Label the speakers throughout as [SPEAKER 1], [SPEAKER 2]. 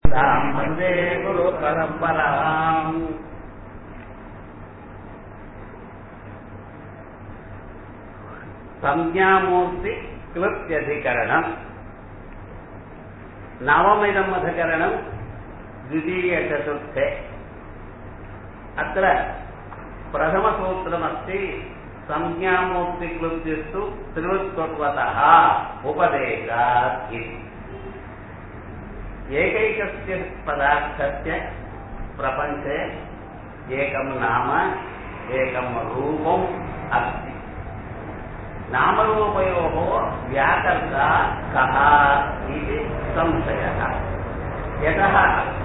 [SPEAKER 1] ताम् वन्दे गुरुपरम्पराम् संज्ञामूर्ति क्लृप्त्यधिकरणम् नवमिदम् अधिकरणम् द्वितीयचतुर्थे अत्र प्रथमसूत्रमस्ति संज्ञामूर्तिक्लृप्तिस्तु त्रिवत्वतः उपदेशात् इति एकैकस्य पदार्थस्य प्रपञ्चे एकं नाम एकं रूपम् अस्ति नामरूपयोः व्याकर्ता कः इति संशयः यतः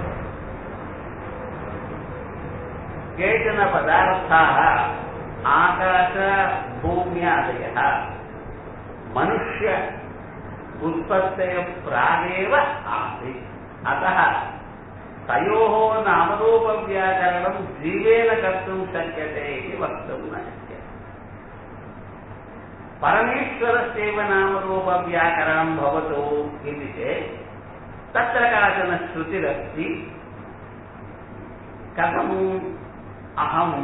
[SPEAKER 1] केचन पदार्थाः आकाश भूम्यादयः मनुष्य उत्पत्तयः प्रागेव आसीत् अतः तयोः नामरूपव्याकरणं जीवेन कर्तुं शक्यते इति वक्तुं न शक्यते परमेश्वरस्यैव नामरूपव्याकरणं भवतु इति चेत् तत्र काचन श्रुतिरस्ति कथम् अहम्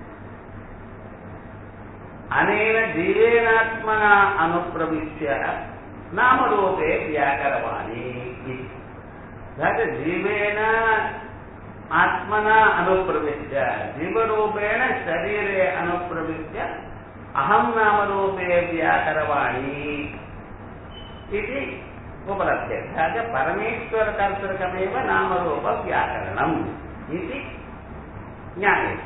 [SPEAKER 1] अनेन जीवेनात्मना अनुप्रविश्य नामरूपे व्याकरवाणि इति तत् जीवेन आत्मना अनुप्रविश्य जीवरूपेण शरीरे अनुप्रविश्य अहं नामरूपे व्याकरवाणि इति उपलभ्यते च परमेश्वरकर्तृकमेव नामरूपव्याकरणम् इति ज्ञायते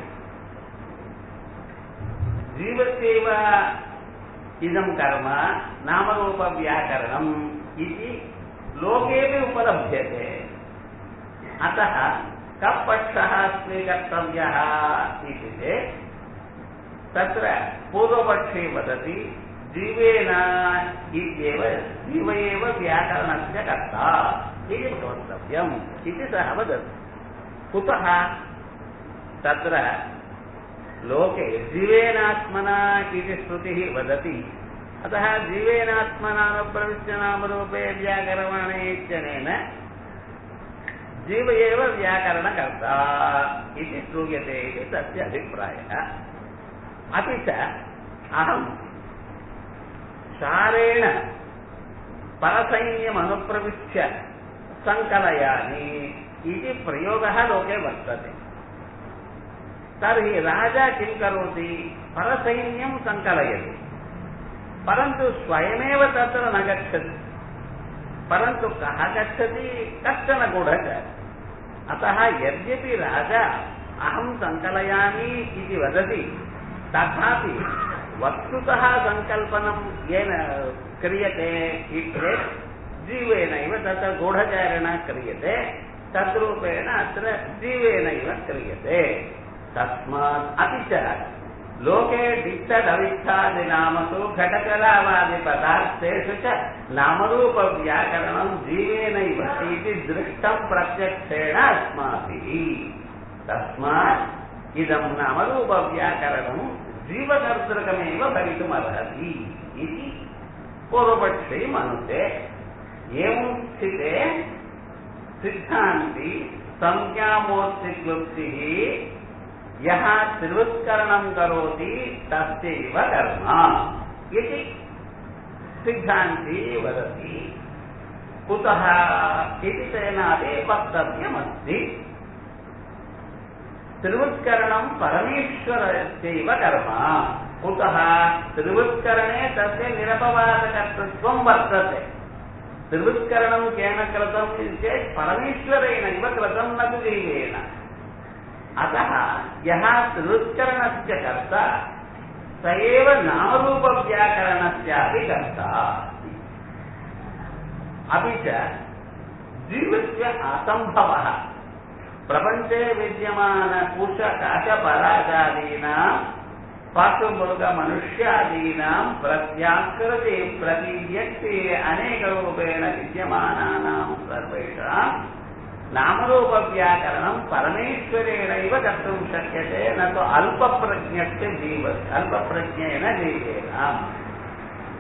[SPEAKER 1] जीवस्यैव इदं कर्म नामरूपव्याकरणम् इति लोकेपि उपलभ्यते अतः कः पक्षः स्वीकर्तव्यः इति चेत् तत्र पूर्वपक्षे वदति जीवेन इत्येव जीव एव व्याकरणस्य कर्ता इति वक्तव्यम् इति सः वदति कुतः तत्र लोके जीवेनात्मना इति श्रुतिः वदति अतः जीवेनात्मनानुप्रविश्य नामरूपे व्याकरवाणे इत्यनेन जीव एव व्याकरणकर्ता इति श्रूयते इति तस्य अभिप्रायः अपि च अहं सारेण परसैन्यमनुप्रविश्य सङ्कलयामि इति प्रयोगः लोके वर्तते तर्हि राजा किं करोति परसैन्यं सङ्कलयति परन्तु स्वयमेव तत्र न गच्छति परन्तु कः गच्छति कश्चन गूढचारी अतः यद्यपि राजा अहं सङ्कलयामि इति वदति तथापि वस्तुतः सङ्कल्पनं येन क्रियते चेत् जीवेनैव तत्र गूढचारेण क्रियते तद्रूपेण अत्र जीवेनैव क्रियते तस्मात् अपि च लोके दिक्तदवित्थादिनामसु घटकलावादिपदार्थेषु च नामरूपव्याकरणं जीवेनैव इति दृष्टं प्रत्यक्षेण अस्माभिः तस्मात् इदं नामरूपव्याकरणं जीवकर्तृकमेव भवितुमर्हति इति पूर्वपक्षे मनुते एवं स्थिते सिद्धान्ति संज्ञामूर्तिक्लुप्तिः यः त्रिवत्करणं करोति तस्यैव कर्म इति सिद्धान्ती वदति कुतः इति तेनापि वक्तव्यमस्ति त्रिवत्करणं परमेश्वरस्यैव कर्म कुतः त्रिवत्करणे तस्य निरपवादकर्तृत्वं वर्तते त्रिवत्करणं केन कृतम् इति चेत् परमेश्वरेणैव कृतं न तु जीवेन अतः यः त्रिवत्करणस्य कर्ता स एव नामरूपव्याकरणस्यापि कर्ता अपि च जीवस्य असम्भवः प्रपञ्चे विद्यमानकुशकाशपरागादीनां पशुमृगमनुष्यादीनां प्रत्याकृति प्रतिव्यक्ति अनेकरूपेण विद्यमानानां सर्वेषां नामरूपव्याकरणं परमेश्वरेणैव कर्तुं शक्यते न तु अल्पप्रज्ञस्य जीवस्य अल्पप्रज्ञेन जीवेन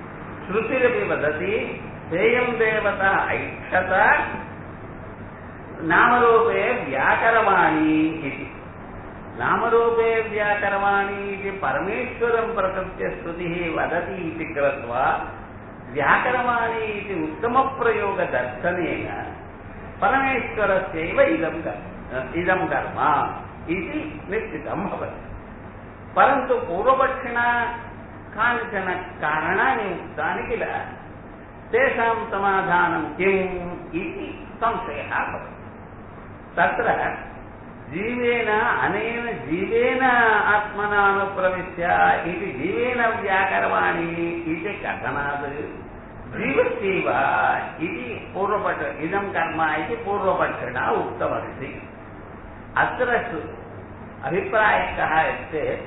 [SPEAKER 1] श्रुतिरपि वदति तेयं देवता ऐक्षत नामरूपे व्याकरवाणी इति नामरूपे व्याकरवाणी इति परमेश्वरं प्रकृत्य स्तुतिः वदति इति कृत्वा व्याकरवाणी इति उत्तमप्रयोगदर्शनेन परमेश्वरस्यैव इदं कर्म इदं कर्म इति निश्चितं भवति परन्तु पूर्वपक्षिणा कानिचन कारणानि उक्तानि किल तेषां समाधानं किम् इति संशयः भवति तत्र जीवेन अनेन जीवेन आत्मनानुप्रविश्य इति जीवेन व्याकरवाणी इति कथनात् जीवस्यैव इति पूर्वपक्ष इदं कर्म इति पूर्वपक्षिणा उक्तमस्ति अत्र अभिप्रायः कः चेत्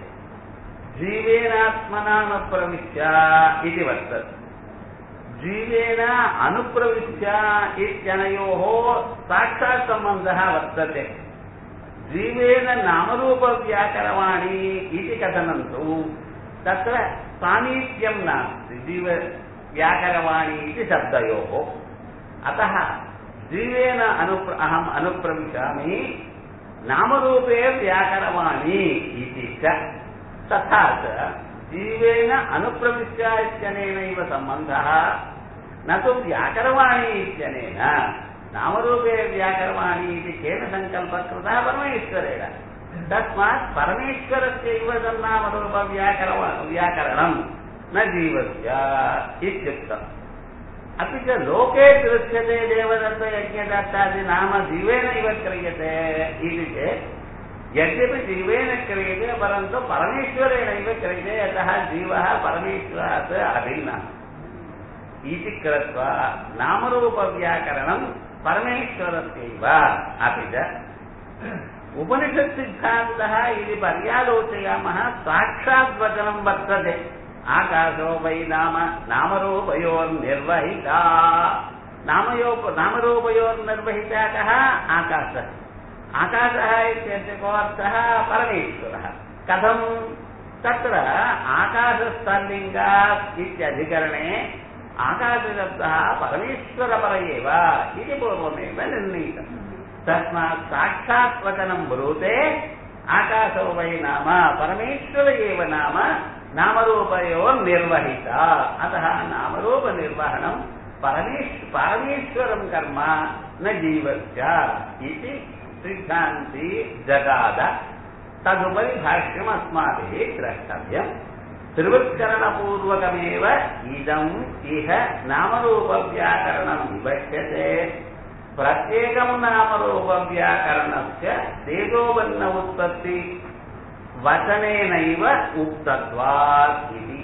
[SPEAKER 1] जीवेनात्मनानुप्रविश्य इति वर्तते जीवेन अनुप्रविश्य इत्यनयोः साक्षात् सम्बन्धः वर्तते जीवेन नामरूपव्याकरवाणी इति कथनं तु तत्र सामीप्यं नास्ति जीवव्याकरवाणी इति शब्दयोः अतः जीवेन अनुप्र अहम् अनुप्रविशामि नामरूपे व्याकरवाणी इति च तथा च जीवेन अनुप्रविश्य इत्यनेनैव सम्बन्धः न तु व्याकरवाणी इत्यनेन नामरूपे व्याकरवाणी इति केन सङ्कल्पः कृतः परमेश्वरेण तस्मात् परमेश्वरस्यैव तन्नामरूपव्याकरवा व्याकरणं न जीवस्य इत्युक्तम् अपि च लोके दृश्यते देवदत्तयज्ञदत्तादि नाम जीवेन इव क्रियते इति चेत् यद्यपि जीवेन क्रियते परन्तु परमेश्वरेणैव क्रियते यतः जीवः परमेश्वरात् अभिन्नः इति कृत्वा नामरूपव्याकरणं परमेश्वरस्यैव अपि च उपनिषत्सिद्धान्तः इति पर्यालोचयामः साक्षाद्वचनं वर्तते आकाशो वै नाम नामरूपयोर्निर्वहिता नामयो नामरूपयोर्निर्वहिता कः आकाशः आकाशः इत्यस्य को अर्थः परमेश्वरः कथं तत्र आकाशस्तल्लिङ्गात् इत्यधिकरणे आकाशशब्दः परमेश्वरपर एव इति पूर्वमेव निर्णीतम् तस्मात् साक्षात् वचनं ब्रूते आकाशो वै नाम परमेश्वर एव नाम नामरूपयोर्निर्वहिता अतः नामरूपनिर्वहणं परमेश् परमेश्वरं कर्म न जीवस्य इति सिद्धान्ति जगाद तदुपरि भाष्यम् अस्माभिः द्रष्टव्यम् त्रिवत्करणपूर्वकमेव इदम् इह नामरूपव्याकरणं विभक्ष्यते प्रत्येकं नामरूपव्याकरणस्य तेजोबन्न उत्पत्ति वचनेनैव उक्तत्वात् इति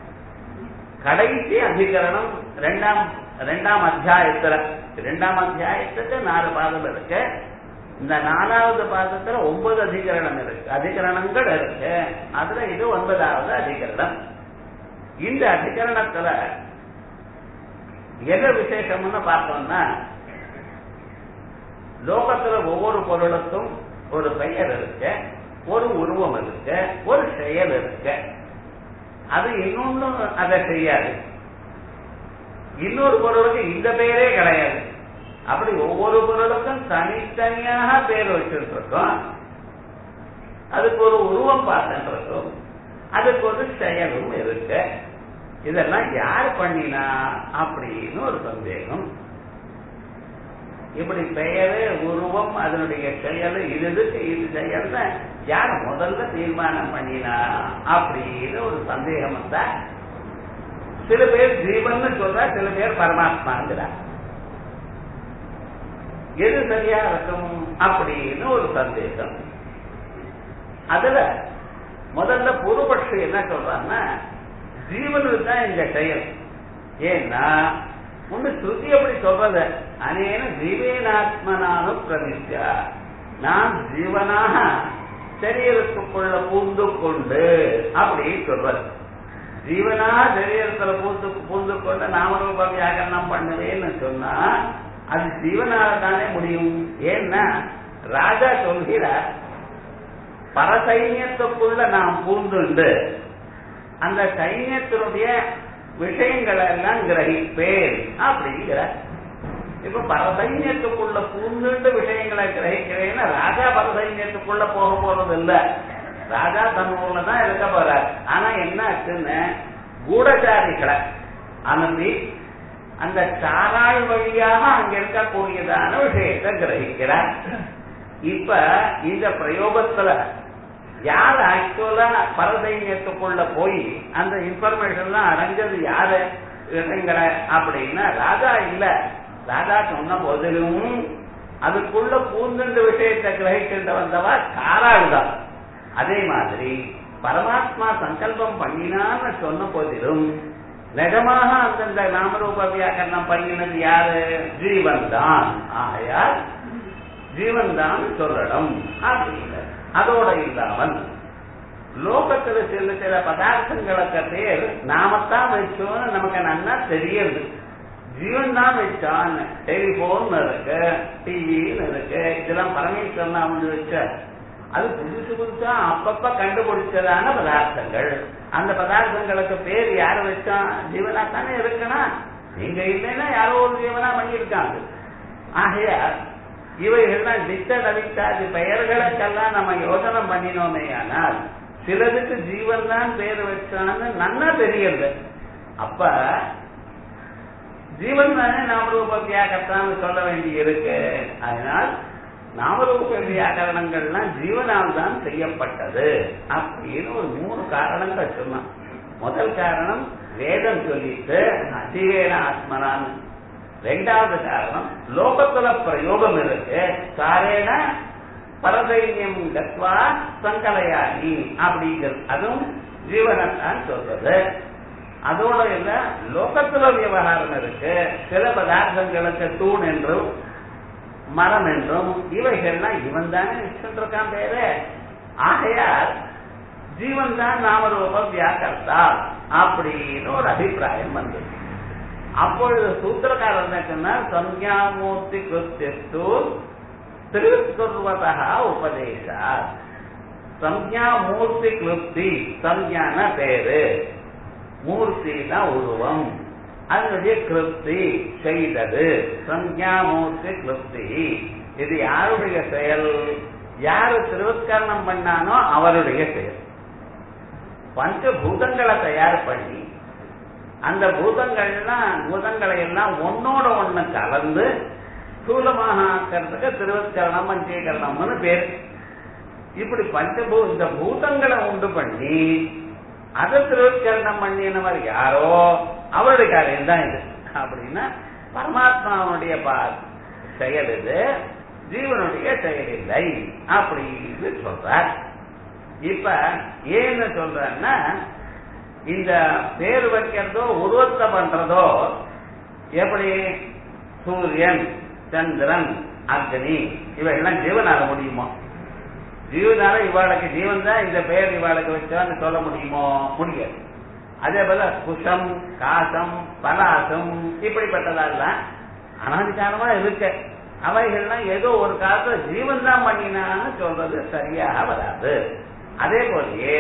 [SPEAKER 1] கடைசி அதிகரணம் ரெண்டாம் ரெண்டாம் அத்தியாயத்துல ரெண்டாம் அத்தியாயத்துக்கு நாலு பாதம் இருக்கு இந்த நாலாவது பாதத்துல ஒன்பது அதிகரணம் இருக்கு அதிகரணங்கள் இருக்கு அதுல இது ஒன்பதாவது அதிகரணம் இந்த அதிகரணத்துல எது விசேஷம்னு பார்த்தோம்னா லோகத்துல ஒவ்வொரு பொருளுக்கும் ஒரு பெயர் இருக்கு ஒரு உருவம் இருக்கு ஒரு செயல் இருக்கு அது இன்னொன்னு அதை செய்யாது இன்னொரு பொருளுக்கு இந்த பெயரே கிடையாது அப்படி ஒவ்வொரு பொருளுக்கும் தனித்தனியாக பேர் வச்சுட்டு இருக்கோம் அதுக்கு ஒரு உருவம் பார்த்துட்டு இருக்கும் அதுக்கு ஒரு செயலும் இருக்கு இதெல்லாம் யார் பண்ணினா அப்படின்னு ஒரு சந்தேகம் இப்படி பெயரு உருவம் அதனுடைய செயல் இது இது செயல்னு யார் முதல்ல தீர்மானம் பண்ணினா அப்படின்னு ஒரு சந்தேகம் வந்தா சில பேர் ஜீவன் சொல்றா சில பேர் பரமாத்மாங்கிறா எது சரியா இருக்கும் அப்படின்னு ஒரு சந்தேகம் அதுல முதல்ல பூர்வபட்சி என்ன சொல்றான்னா ஜீவனுக்கு தான் இந்த செயல் ஏன்னா ஒண்ணு ஸ்ருதி அப்படி சொல்றது அனேன ஜீவேனாத்மனானு பிரவிஷ்யா நான் ஜீவனாக சரீரத்துக்குள்ள பூந்து கொண்டு அப்படின்னு சொல்றது ஜீவனாக சரீரத்துல பூந்து பூந்து கொண்டு நாமரூப வியாகரணம் பண்ணுவேன்னு சொன்னா அது ஜீவனால தானே முடியும் ஏன்னா ராஜா சொல்கிறார் பரசைன்யத்துக்குள்ள நாம் பூந்துண்டு அந்த சைன்யத்தினுடைய விஷயங்களை எல்லாம் கிரகிப்பேன் அப்படிங்கிற இப்ப பரசைன்யத்துக்குள்ள பூந்துண்டு விஷயங்களை கிரகிக்கிறேன்னா ராஜா பரசைன்யத்துக்குள்ள போக போறது இல்ல ராஜா தன் ஊர்ல தான் இருக்க போறார் ஆனா என்ன ஆச்சுன்னு கூடச்சாரிகளை அனுப்பி அந்த சாராள் வழியாக அங்க இருக்கக்கூடியதான விஷயத்தை கிரகிக்கிறார் இப்ப இந்த பிரயோகத்துல யார் ஆக்சுவலா பரசைன்யத்துக்குள்ள போய் அந்த இன்ஃபர்மேஷன்லாம் அடைஞ்சது யாரு என்கிற அப்படின்னா ராஜா இல்ல ராஜா சொன்ன போதிலும் அதுக்குள்ள பூந்துண்டு விஷயத்தை கிரகிக்கின்ற வந்தவா காராள் தான் அதே மாதிரி பரமாத்மா சங்கல்பம் பண்ணினான்னு சொன்ன போதிலும் நிஜமாக அந்தந்த நாமரூப வியாக்கரணம் பண்ணினது யாரு ஜீவன் தான் ஆகையால் ஜீவன் தான் சொல்லணும் அப்படின்னு அதோட இல்லாமல் லோகத்துல சில சில பதார்த்தங்களுக்கு பேர் நாமத்தான் வச்சோம்னு நமக்கு நல்லா தெரியுது ஜீவன் தான் வச்சான் டெலிபோன் இருக்கு டிவின்னு இருக்கு இதெல்லாம் பரமேஸ்வரன் தான் வந்து வச்ச அது புதுசு புதுசா அப்பப்ப கண்டுபிடிச்சதான பதார்த்தங்கள் அந்த பதார்த்தங்களுக்கு பேர் யாரு வச்சான் ஜீவனா தானே இருக்கணும் நீங்க இல்லைன்னா யாரோ ஒரு ஜீவனா பண்ணியிருக்காங்க ஆகையா இவைகள்லாம் டிக்டட் அவித்தாதி பெயர்களுக்கெல்லாம் நம்ம யோசனை பண்ணினோமே ஆனால் சிலதுக்கு ஜீவன் தான் பேர் வச்சான்னு நன்னா தெரியல அப்ப ஜீவன் தானே நாமரூப வியாக்கத்தான்னு சொல்ல வேண்டி இருக்கு அதனால் நாமரூப வியாக்கரணங்கள்லாம் ஜீவனால் தான் செய்யப்பட்டது அப்படின்னு ஒரு மூணு காரணங்கள் சொன்னான் முதல் காரணம் வேதம் சொல்லிட்டு அதிவேன ஆத்மனான்னு ரெண்டாவது காரணம் லோகத்துல பிரயோகம் இருக்கு காரேன பரதைன்யம் கத்வா சங்கலையாகி அப்படிங்கிறது அதுவும் ஜீவனத்தான் சொல்றது அதோட இல்ல லோகத்துல விவகாரம் இருக்கு சில பதார்த்தங்களுக்கு தூண் என்றும் மரம் என்றும் இவைகள்லாம் இவன் தானே வச்சுருக்கான் பேரு ஆகையால் ஜீவன் தான் நாமரூப வியாக்கர்த்தா அப்படின்னு ஒரு அபிப்பிராயம் வந்தது அப்பொழுது சூத்திரக்காரர் என்ன சொன்னார் சம்யாமூர்த்தி கிருத்தியஸ்து திருக்குர்வதா உபதேசா சம்யா மூர்த்தி கிருப்தி சம்யான பேரு மூர்த்தினா உருவம் அதனுடைய கிருப்தி செய்தது சம்யா மூர்த்தி கிருப்தி இது யாருடைய செயல் யாரு திருவத்கரணம் பண்ணானோ அவருடைய செயல் பஞ்சபூதங்களை தயார் பண்ணி அந்த பூதங்கள்லாம் பூதங்களை எல்லாம் ஒன்னோட ஒண்ணு கலந்து ஸ்தூலமாக ஆக்கிறதுக்கு திருவத்கரணம் பஞ்சீகரணம்னு பேர் இப்படி பஞ்சபூ இந்த பூதங்களை உண்டு பண்ணி அதை திருவத்கரணம் பண்ணினவர் யாரோ அவருடைய காரியம் தான் இது அப்படின்னா பரமாத்மாவுடைய பா செயல் இது ஜீவனுடைய செயல் இல்லை அப்படின்னு சொல்றார் இப்ப ஏன்னு சொல்றேன்னா இந்த பேர் வைக்கிறதோ உருவத்தை பண்றதோ எப்படி சூரியன் சந்திரன் அக்னி இவையெல்லாம் ஜீவனால முடியுமோ ஜீவனால இவாளுக்கு ஜீவன் தான் இந்த பெயர் இவாளுக்கு வச்சான்னு சொல்ல முடியுமோ முடியாது அதே போல குஷம் காசம் பலாசம் இப்படிப்பட்டதெல்லாம் அனாதிகாரமா இருக்கு அவைகள்லாம் ஏதோ ஒரு காலத்துல ஜீவன் தான் பண்ணினான்னு சொல்றது சரியாக வராது அதே போலயே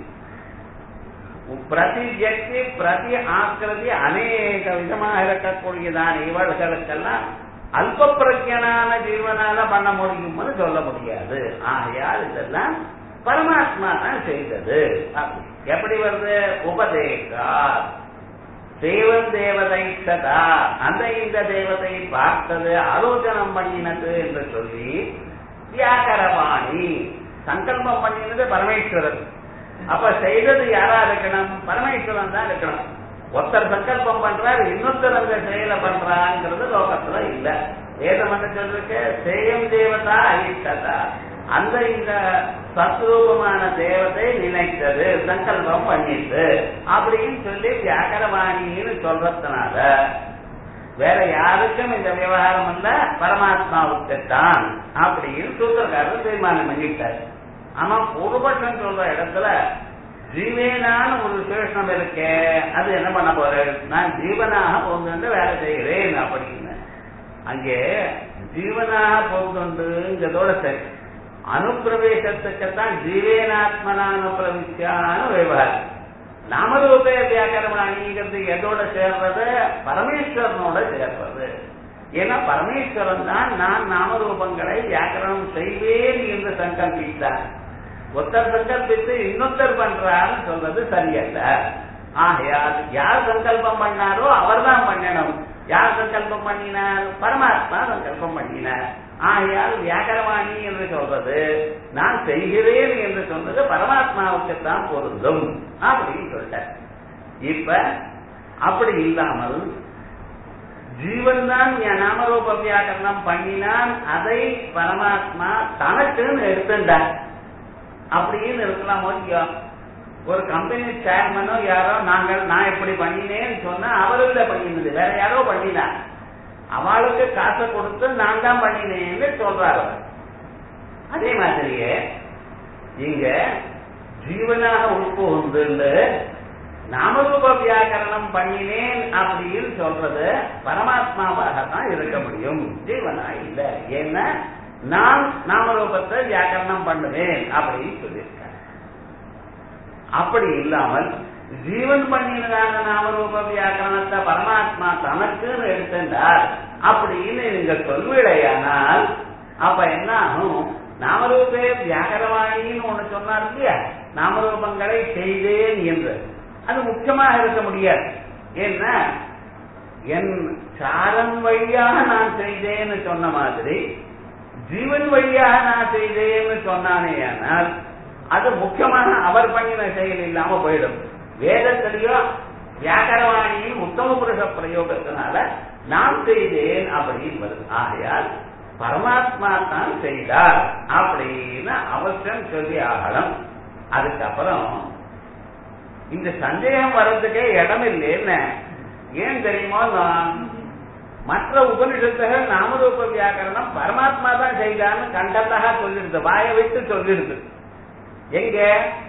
[SPEAKER 1] பிரதி வியக்தி பிரதி ஆக்கிரதி அநேக விதமாக இருக்கக்கூடியதான இவர்களுக்கெல்லாம் அல்ப பிரஜனான ஜீவனால பண்ண முடியும்னு சொல்ல முடியாது ஆகையால் இதெல்லாம் பரமாத்மா தான் செய்தது எப்படி வருது உபதேசா தேவன் தேவதை சதா அந்த இந்த தேவதை பார்த்தது ஆலோசனம் பண்ணினது என்று சொல்லி வியாக்கரவாணி சங்கல்பம் பண்ணினது பரமேஸ்வரன் அப்ப செய்தது யாரா இருக்கணும் பரமேஸ்வரன் தான் இருக்கணும் ஒருத்தர் சங்கல்பம் பண்றாரு இன்னொருத்தர் அந்த செயலை பண்றாங்கிறது லோகத்துல இல்ல வேதம் என்ன சொல்லிருக்கு சேயம் தேவதா அழித்ததா அந்த இந்த சத்ரூபமான தேவத்தை நினைத்தது சங்கல்பம் பண்ணிட்டு அப்படின்னு சொல்லி வியாக்கரவாணின்னு சொல்றதுனால வேற யாருக்கும் இந்த விவகாரம் இல்ல பரமாத்மாவுக்கு தான் அப்படின்னு சூத்திரக்காரர் தீர்மானம் பண்ணிட்டார் ஆனா பூர்வபட்சம் சொல்ற இடத்துல ஜீவேனான ஒரு விசேஷம் இருக்கே அது என்ன பண்ண போறேன் நான் ஜீவனாக போகுது வேலை செய்கிறேன் அப்படின்னு அங்கே ஜீவனாக போகுதுங்கிறதோட சரி அனுப்பிரவேசத்துக்குத்தான் ஜீவேனாத்மனான பிரவிச்சான விவகாரம் நாமரூபே வியாக்கரமண அணிங்கிறது எதோட சேர்றது பரமேஸ்வரனோட சேர்றது ஏன்னா பரமேஸ்வரன் தான் நான் நாமரூபங்களை வியாக்கரணம் செய்வேன் என்று சங்கல்பித்தார் ஒருத்தர் சங்கல்பித்து இன்னொருத்தர் பண்றாருன்னு சொல்றது சரியல்ல ஆகையால் யார் சங்கல்பம் பண்ணாரோ அவர் தான் பண்ணணும் யார் சங்கல்பம் பண்ணினார் பரமாத்மா சங்கல்பம் பண்ணினார் ஆகையால் வியாக்கரவாணி என்று சொல்றது நான் செய்கிறேன் என்று சொன்னது பரமாத்மாவுக்கு தான் பொருந்தும் அப்படின்னு சொல்லிட்டார் இப்ப அப்படி இல்லாமல் ஜீவன் தான் நாமரூப வியாக்கரணம் பண்ணினான் அதை பரமாத்மா தனக்குன்னு எடுத்துட்டார் அப்படின்னு இருக்கலாமோ இல்லையோ ஒரு கம்பெனி சேர்மனோ யாரோ நாங்கள் நான் எப்படி பண்ணினேன்னு சொன்னா அவருல பண்ணினது வேற யாரோ பண்ணினா அவளுக்கு காசை கொடுத்து நான் தான் பண்ணினேன்னு சொல்றாரு அதே மாதிரியே இங்க ஜீவனாக உட்புகுந்து நாமரூப வியாக்கரணம் பண்ணினேன் அப்படின்னு சொல்றது பரமாத்மாவாக தான் இருக்க முடியும் ஜீவனா இல்ல ஏன்னா நான் நாமரூபத்தை வியாக்கரணம் பண்ணுவேன் அப்படின்னு சொல்லியிருக்கேன் அப்படி இல்லாமல் ஜீவன் பண்ணினதான நாமரூப வியாக்கரணத்தை பரமாத்மா தனக்குன்னு எடுத்திருந்தார் அப்படின்னு நீங்க சொல்விடையானால் அப்ப என்ன ஆகும் நாமரூபே வியாக்கரவாணின்னு ஒண்ணு சொன்னார் இல்லையா நாமரூபங்களை செய்தேன் என்று அது முக்கியமாக இருக்க முடியாது ஏன்னா என் சாரன் வழியாக நான் செய்தேன்னு சொன்ன மாதிரி ஜீவன் வழியாக நான் செய்தேன்னு சொன்னானே ஆனால் அது முக்கியமான அவர் பண்ணின செயல் இல்லாம போயிடும் வேதத்திலேயோ வியாக்கரவாணியின் உத்தம புருஷ பிரயோகத்தினால நான் செய்தேன் அப்படின்னு வருது ஆகையால் பரமாத்மா தான் செய்தார் அப்படின்னு அவசியம் சொல்லி ஆகணும் அதுக்கப்புறம் இந்த சந்தேகம் வர்றதுக்கே இடம் இல்லைன்னு ஏன் தெரியுமோ நான் மற்ற உபனிஷத்துகள் நாமரூப வியாக்கரணம் பரமாத்மா தான் செய்தான்னு கண்டத்தாக சொல்லிடுது வாயை விட்டு சொல்லிடுது எங்க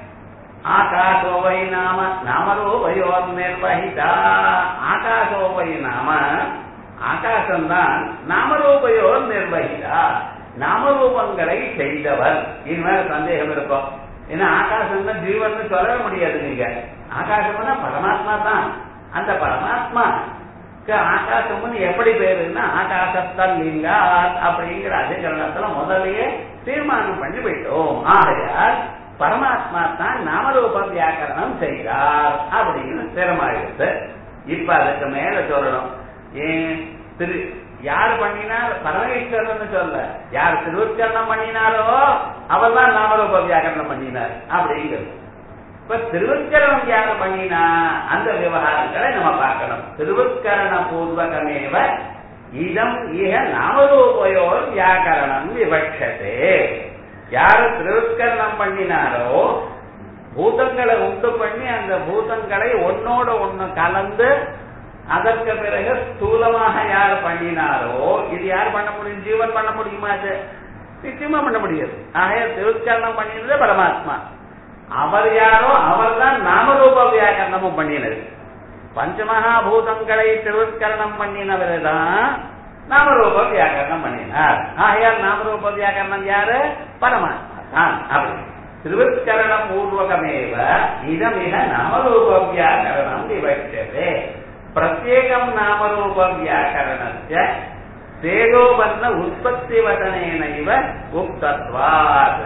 [SPEAKER 1] ஆகாசோவை நாம நாமரூபயோர் நிர்வகிதா ஆகாசோவை நாம ஆகாசம்தான் நாமரூபயோர் நிர்வகிதா நாமரூபங்களை செய்தவர் இனிமேல் சந்தேகம் இருக்கும் ஏன்னா ஆகாசம் தான் ஜீவன் சொல்லவே முடியாது நீங்க ஆகாசம்னா பரமாத்மா தான் அந்த பரமாத்மா ஆகாசம்னு எப்படி பேருன்னா ஆகாசத்தல் லிங்கா அப்படிங்கிற அதிகரணத்துல முதல்லயே தீர்மானம் பண்ணி போயிட்டோம் ஆகையால் பரமாத்மா தான் நாமரூப வியாக்கரணம் செய்தார் அப்படின்னு ஸ்திரமாயிடுது இப்ப அதுக்கு மேல சொல்லணும் ஏன் திரு யார் பண்ணினார் பரமேஸ்வரன் சொல்ல யார் திருவுச்சரணம் பண்ணினாரோ அவர் தான் நாமரூப வியாக்கரணம் பண்ணினார் அப்படிங்கிறது இப்ப திருவுச்சரணம் யார் பண்ணினா அந்த விவகாரங்களை நம்ம பார்க்கணும் திருவுக்கரண பூர்வகமேவ இதம் இக நாமரூபயோர் வியாக்கரணம் விவட்சதே யாரு திருவுக்கரணம் பண்ணினாரோ பூதங்களை உண்டு பண்ணி அந்த பூதங்களை ஒன்னோட ஒண்ணு கலந்து அதற்கு பிறகு ஸ்தூலமாக யார் பண்ணினாரோ இது யார் பண்ண முடியும் ஜீவன் பண்ண முடியுமா அது நிச்சயமா பண்ண முடியாது ஆகைய திருவுக்கரணம் பண்ணினது பரமாத்மா அவர் யாரோ அவர் தான் நாமரூப வியாக்கரணமும் பண்ணினது பஞ்சமகாபூதங்களை திருவுட்கரணம் பண்ணினவர் தான் நாமரூப வியாக்கரணம் பண்ணினார் ஆகையால் நாமரூப வியாக்கரணம் யாரு பரமாத்மா தான் அப்படி திருவுட்கரண பூர்வகமேவ இதமிக நாமரூப வியாக்கரணம் விவட்சதே பிரத்யேகம் நாமரூப வியாக்கரணஸ்ய தேஜோபன்ன உற்பத்தி வதனேனைவ உக்தத்வாத்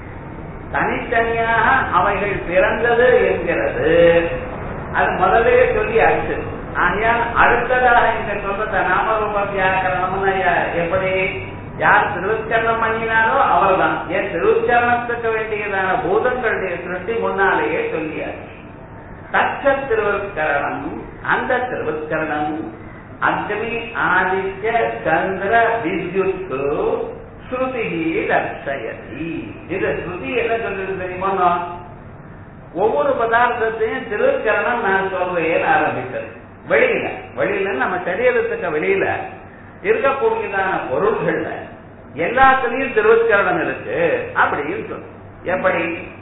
[SPEAKER 1] தனித்தனியாக அவைகள் பிறந்தது என்கிறது அது முதலே சொல்லியாச்சு ஆகையால் அடுத்ததாக இங்க சொல்றத நாமரூப வியாக்கரணம்னு எப்படி யார் திருவுச்சரணம் பண்ணினாரோ அவர்தான் ஏன் திருவுச்சரணத்துக்கு வேண்டியதான பூதங்களுடைய சிருஷ்டி முன்னாலேயே சொல்லியாச்சு தச்ச திருவுக்கரணம் அந்த திருவுக்கரணம் அக்னி ஆதித்ய சந்திர வித்யுத்து ஸ்ருதி தர்சயதி இது ஸ்ருதி என்ன சொல்லுது தெரியுமா ஒவ்வொரு பதார்த்தத்தையும் திருக்கரணம் நான் சொல்றேன் ஆரம்பித்தது வெளியில வெளியில நம்ம சரீரத்துக்கு வெளியில இருக்கக்கூடியதான பொருள்கள்ல எல்லாத்துலயும் திருவுக்கரணம் இருக்கு அப்படின்னு சொல்லு எப்படி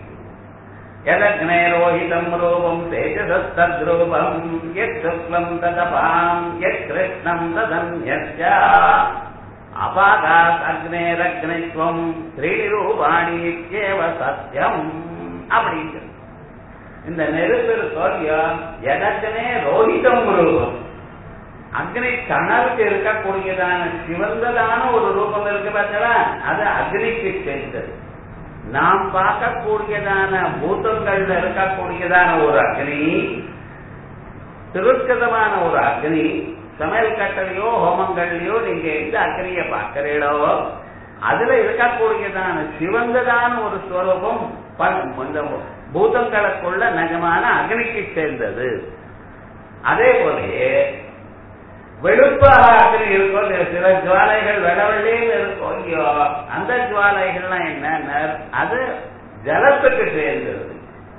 [SPEAKER 1] யதக்னேரோஹிதம் ரூபம் தேஜசஸ்தத்ரூபம் யத் சுக்லம் ததபாம் யத் கிருஷ்ணம் ததன்யஸ்ய அபாகாத் அக்னேரக்னித்வம் த்ரீணி ரூபாணி இத்யேவ சத்யம் அப்படின்னு இந்த நெருப்பு சொல்லியா எதற்கனே ரோஹிதம் ரூபம் அக்னி கணருக்கு இருக்கக்கூடியதான சிவந்ததான ஒரு ரூபம் இருக்கு பார்த்தா அது அக்னிக்கு சேர்ந்தது நாம் பார்க்கக்கூடியதான பூத்தங்கள்ல இருக்கக்கூடியதான ஒரு அக்னி திருக்கதமான ஒரு அக்னி சமையல் கட்டளையோ ஹோமங்கள்லயோ நீங்க எந்த அக்னிய பார்க்கிறீங்களோ அதுல இருக்கக்கூடியதான சிவந்ததான ஒரு ஸ்வரூபம் இந்த பூதங்களுக்குள்ள நிஜமான அக்னிக்கு சேர்ந்தது அதே போலயே வெளுப்பாக அக்னி இருக்கும் சில ஜுவாலைகள் வெளவெள்ளின்னு இருக்கும் ஐயோ அந்த ஜுவாலைகள்லாம் என்ன அது ஜலத்துக்கு சேர்ந்தது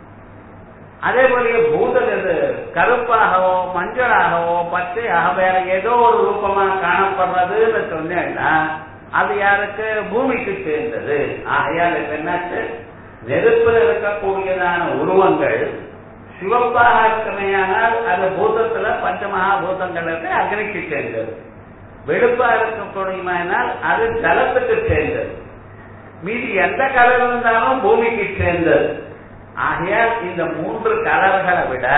[SPEAKER 1] அதே போலயே பூதம் இது கருப்பாகவோ மஞ்சளாகவோ பச்சையாக வேற ஏதோ ஒரு ரூபமா காணப்படுறதுன்னு சொன்னேன்னா அது யாருக்கு பூமிக்கு சேர்ந்தது ஆகையால் என்னாச்சு நெருப்பில் இருக்கக்கூடியதான உருவங்கள் சிவப்பாக இருக்கமையானால் அது பூதத்துல பஞ்சமகா பூதங்களுக்கு அக்னிக்கு சேர்ந்தது வெளுப்பா இருக்கக்கூடியமானால் அது ஜலத்துக்கு சேர்ந்தது மீதி எந்த கலர் இருந்தாலும் பூமிக்கு சேர்ந்தது ஆகையால் இந்த மூன்று கலர்களை விட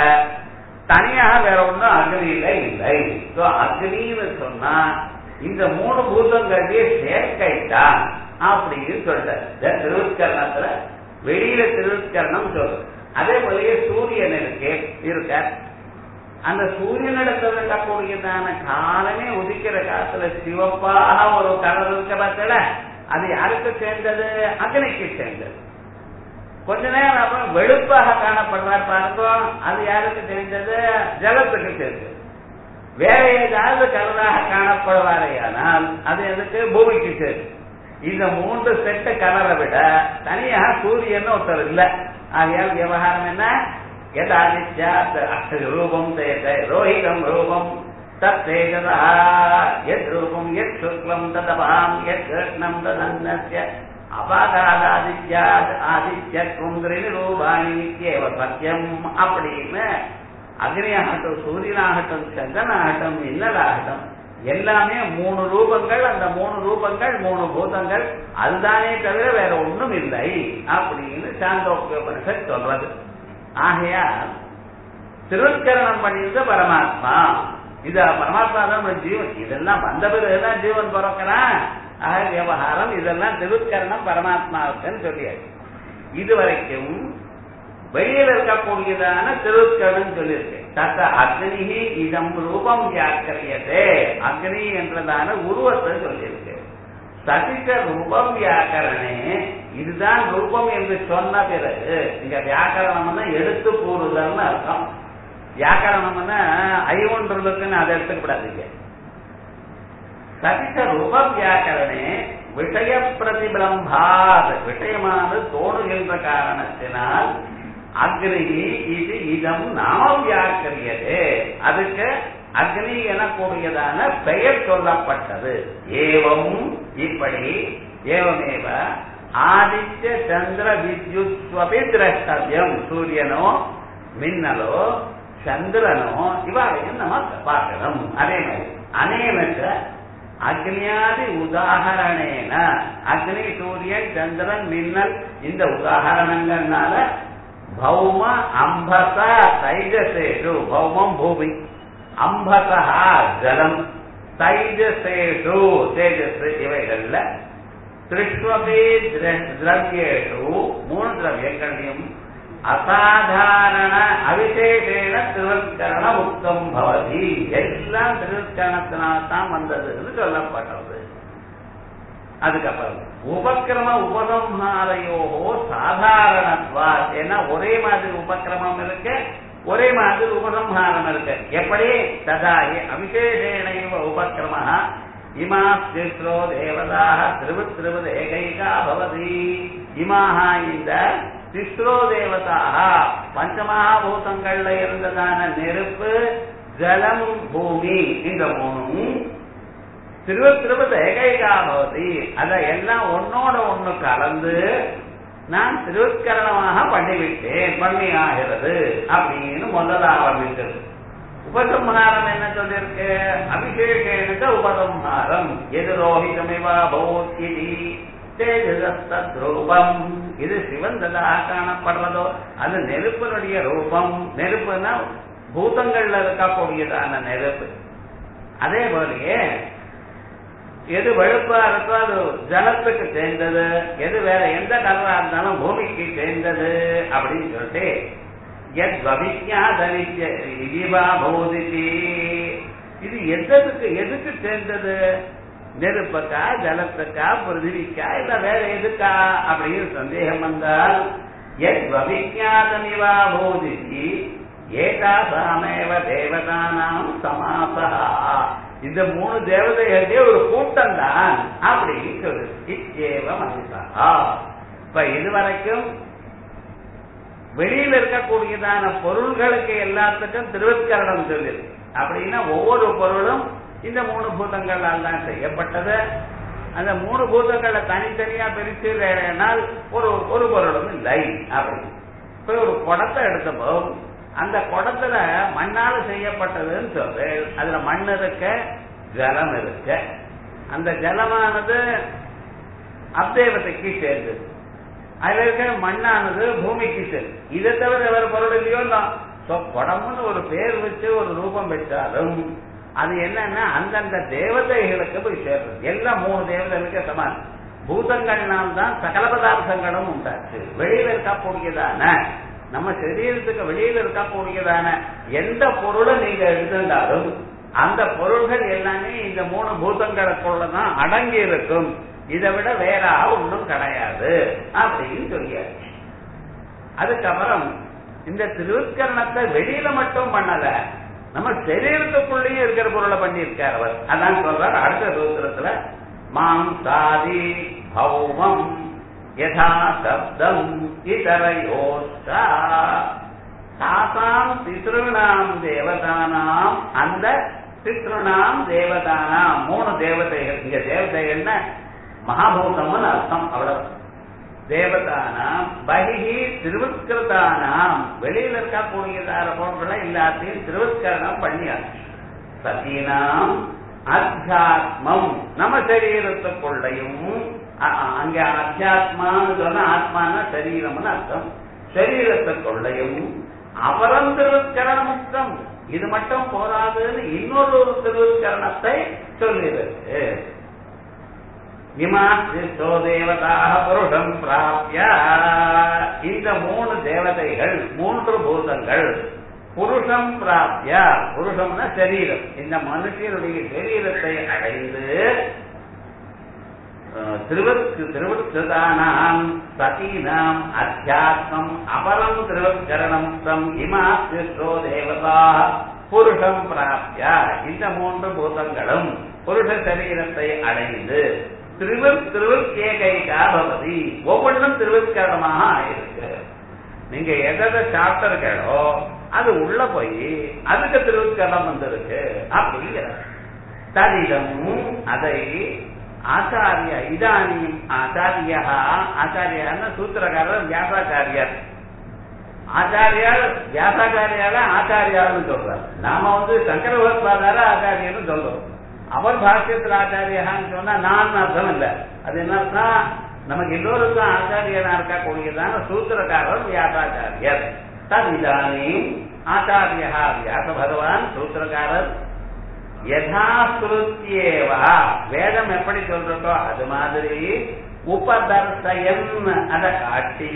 [SPEAKER 1] தனியாக வேற ஒன்றும் அக்னியில இல்லை அக்னின்னு சொன்னா இந்த மூணு பூதங்களுடைய சேர்க்கை தான் அப்படின்னு சொல்ற திருவுட்கரணத்துல வெளியில திருவுட்கரணம் சொல்ற அதே போலயே சூரியன் இருக்கு இருக்க அந்த சூரியனிடத்துல இருக்கக்கூடியதான காலமே உதிக்கிற காலத்துல சிவப்பாக ஒரு கலர் இருக்க பார்த்தல அது யாருக்கு சேர்ந்தது அக்னிக்கு சேர்ந்தது கொஞ்ச நேரம் அப்புறம் வெளுப்பாக காணப்படுறார் பாருங்க அது யாருக்கு தெரிஞ்சது ஜலத்துக்கு தெரிஞ்சது வேற ஏதாவது கலராக காணப்படுவாரையானால் அது எதுக்கு பூமிக்கு சேரும் இந்த மூன்று செட்டு கலரை விட தனியாக சூரியன் ஒருத்தர் இல்ல ஆகையால் விவகாரம் என்ன எதாதித்யா ரூபம் ரோஹிதம் ரூபம் தத் தேஜதா எத் ரூபம் எத் சுக்லம் ததபாம் எத் கிருஷ்ணம் ததன்னஸ்ய அபாதாதித்யா ஆதித்ய குந்திரின் ரூபாணி நித்தியேவ சத்தியம் அப்படின்னு அக்னியாகட்டும் சூரியனாகட்டும் சந்திரனாகட்டும் இன்னலாகட்டும் எல்லாமே மூணு ரூபங்கள் அந்த மூணு ரூபங்கள் மூணு பூதங்கள் அதுதானே தவிர வேற ஒண்ணும் இல்லை அப்படின்னு சாந்தோக்கியோபனிஷத் சொல்றது ஆகையா திருக்கரணம் பண்ணியிருந்த பரமாத்மா இது பரமாத்மா தான் ஜீவன் இதெல்லாம் வந்த பிறகுதான் ஜீவன் பிறக்கிறான் ஆக விவகாரம் இதெல்லாம் திருக்கரணம் பரமாத்மாவுக்குன்னு சொல்லியாச்சு இதுவரைக்கும் வெளியில இருக்கக்கூடியதான திருக்கரணம் சொல்லியிருக்கு தத்த அக்னி இதம் ரூபம் வியாக்கரியதே அக்னி என்றதான உருவத்தை சொல்லியிருக்கு சதிக்க ரூபம் வியாக்கரணே இதுதான் ரூபம் என்று சொன்ன பிறகு இங்க வியாக்கரணம்னா எடுத்து கூறுதல்னு அர்த்தம் வியாக்கரணம்னா ஐவொன்றுக்குன்னு அதை எடுத்துக்கூடாதீங்க சதிக்க ரூப வியாக்கரணே விஷய பிரதிபிரம்பாத் விஷயமானது தோணுகின்ற காரணத்தினால் அக்னி இது இதம் நாம வியாக்கரியது அதுக்கு அக்னி எனக்கூடியதான பெயர் சொல்லப்பட்டது ஏவம் இப்படி ஏவமேவ ஆதித்ய சந்திர வித்யுத்வபி திரஷ்டவியம் சூரியனோ மின்னலோ சந்திரனோ இவாளையும் நம்ம பார்க்கணும் அதே மாதிரி அநேக அக்னியாதி உதாகரணேன அக்னி சூரியன் சந்திரன் மின்னல் இந்த உதாகரணங்கள்னால பௌம அம்பச தைஜசேஷு பௌமம் பூமி அம்பசா ஜலம் தைஜசேஷு தேஜஸ் இவைகள்ல திருஷ்வபி திரவியேஷு மூணு திரவியங்களையும் அசாதாரண அவிசேஷேன திருவத்கரண முக்தம் பவதி எல்லாம் திருவத்கரணத்தினால்தான் வந்ததுன்னு சொல்லப்பட்டது அதுக்கப்புறம் உபக்கிரம உபசம்ஹாரையோகோ சாதாரணத்வா ஏன்னா ஒரே மாதிரி உபக்கிரமம் இருக்கு ஒரே மாதிரி உபசம்ஹாரம் இருக்கு எப்படி ததா அவிசேஷேன உபக்கிரம இமா திஸ்ரோ தேவதாக திருவத் திருவது ஏகைகா பவதி இமாக இந்த திஸ்ரோ தேவதாக பஞ்சமகாபூதங்கள்ல இருந்ததான நெருப்பு ஜலம் பூமி இந்த மூணும் திருவத் திருவது ஏகைகா பவதி அத எல்லாம் ஒன்னோட ஒண்ணு கலந்து நான் திருவத்கரணமாக பண்ணிவிட்டேன் பண்ணி ஆகிறது அப்படின்னு முதல்ல ஆரம்பிக்கிறது உபசம்ஹாரம் என்ன சொல்லிருக்கு அபிஷேகேனுக்கு உபசம்ஹாரம் எது ரோஹிதமிவா பௌத்தியதி ரூபம் இது சிவந்ததாக காணப்படுறதோ அது நெருப்பினுடைய ரூபம் நெருப்புனா பூதங்கள்ல இருக்கக்கூடியதான நெருப்பு அதே போலயே எது வெளுப்பா இருக்கோ அது ஜலத்துக்கு சேர்ந்தது எது வேற எந்த கலரா இருந்தாலும் பூமிக்கு சேர்ந்தது அப்படின்னு சொல்லிட்டு எத் பவிஜாதனித்யபோதிதி இது எதற்கு எதுக்கு சேர்ந்தது நெருப்புக்கா ஜலத்துக்கா பிருத்திவிக்கா இல்ல வேற எதுக்கா அப்படின்னு சந்தேகம் வந்தால் எத் பவிஜாதனிவா போதிதி ஏகாசாமேவ தேவதானாம் சமாசா இந்த மூணு தேவதைகளுடைய ஒரு கூட்டம் தான் அப்படின்னு சொல்லுது இச்சேவ மனிதா இப்ப இதுவரைக்கும் வெளியில இருக்கக்கூடியதான பொருள்களுக்கு எல்லாத்துக்கும் திருவத்கரணம் சொல்லுது அப்படின்னா ஒவ்வொரு பொருளும் இந்த மூணு பூதங்களால் தான் செய்யப்பட்டது அந்த மூணு பூதங்களை தனித்தனியா பிரித்து வேலைனால் ஒரு ஒரு பொருளும் இல்லை அப்படி இப்ப ஒரு குடத்தை எடுத்தப்போ அந்த குடத்துல மண்ணால செய்யப்பட்டதுன்னு சொல்ற அதுல மண் இருக்க ஜலம் இருக்க அந்த ஜலமானது அப்தேவத்தைக்கு சேர்ந்தது அதுல இருக்க மண்ணானது பூமிக்கு சேர்ந்து இதை தவிர வேற பொருள் இல்லையோ தான் குடம்னு ஒரு பேர் வச்சு ஒரு ரூபம் வச்சாலும் அது என்னன்னா அந்தந்த தேவதைகளுக்கு போய் சேர்றது எல்லாம் மூணு தேவதைகளுக்கு சமான் பூதங்கள்னால் தான் சகல பதார்த்தங்களும் உண்டாச்சு வெளியில இருக்கக்கூடியதான நம்ம சரீரத்துக்கு வெளியில இருக்கக்கூடியதான எந்த பொருளை நீங்க எடுத்துட்டாலும் அந்த பொருள்கள் எல்லாமே இந்த மூணு பூதங்களுக்குள்ளதான் அடங்கி இருக்கும் இதை விட வேற ஒன்றும் கிடையாது அப்படின்னு சொல்லியாச்சு அதுக்கப்புறம் இந்த திருவுத்கரணத்தை வெளியில மட்டும் பண்ணல நம்ம சரீரத்துக்குள்ளேயும் இருக்கிற பொருளை பண்ணியிருக்கார் அவர் அதான் சொல்றார் அடுத்த சூத்திரத்துல மாம் சாதி பௌமம் யதா சப்தம் இதரையோஸ்தா தாசாம் பித்ருணாம் தேவதானாம் அந்த பித்ருணாம் தேவதானாம் மூணு தேவதைகள் இங்க தேவதைகள்னா மகாபூதம்னு அர்த்தம் அவ்வளவு தேவதானாம் பகிஹி திருவுத்கிருதானாம் வெளியில இருக்கக்கூடியதார பொருட்களை எல்லாத்தையும் திருவுத்கரணம் பண்ணியாச்சு சதீனாம் அத்தியாத்மம் நம்ம சரீரத்துக்குள்ளையும் அங்க அத்தியாத்மான்னு சொன்னா ஆத்மான சரீரம்னு அர்த்தம் சரீரத்துக்குள்ளையும் அபரம் திருவுத்கரணமுக்தம் இது மட்டும் போராதுன்னு இன்னொரு ஒரு திருவுத்கரணத்தை சொல்லியிருக்கு இமாசித்தோ தேவதாக புருஷம் பிராப்ய இந்த மூணு தேவதைகள் மூன்று பூதங்கள் புருஷம் பிராப்ய புருஷம்னா சரீரம் இந்த மனுஷனுடைய சரீரத்தை அடைந்து திருவற்கு திருவத்கிருதானாம் சதீனாம் அத்தியாத்மம் அபரம் திருவத்கரணம் தம் இமாசித்தோ தேவதா புருஷம் பிராப்ய இந்த மூன்று பூதங்களும் புருஷ சரீரத்தை அடைந்து திருவத் திருவத் ஏகைகா பவதி ஒவ்வொன்றும் திருவத்கரணமாக ஆயிருக்கு நீங்க எதை சாப்பிட்டீர்களோ அது உள்ள போய் அதுக்கு திருவத்கரணம் வந்திருக்கு அப்படிங்கிற ததிதம் அதை ஆச்சாரிய இதானியும் ஆச்சாரியா ஆச்சாரியான்னு சூத்திரக்காரர் வியாசாச்சாரியர் ஆச்சாரியார் வியாசாச்சாரியால ஆச்சாரியார்னு சொல்றார் நாம வந்து சங்கர பகவத்பாதார ஆச்சாரியர்னு சொல்றோம் அவர் பாஷ்யத்தில் ஆச்சாரியான்னு சொன்னா நான் அர்த்தம் இல்ல அது என்னன்னா நமக்கு எல்லோருக்கும் ஆச்சாரியனா இருக்கக்கூடியதான சூத்திரக்காரர் வியாசாச்சாரியர் ததிதானி ஆச்சாரியா வியாச பகவான் சூத்திரக்காரர் யதாஸ்ருத்தியேவா வேதம் எப்படி சொல்றதோ அது மாதிரி உபதர்சயன் அதை காட்டி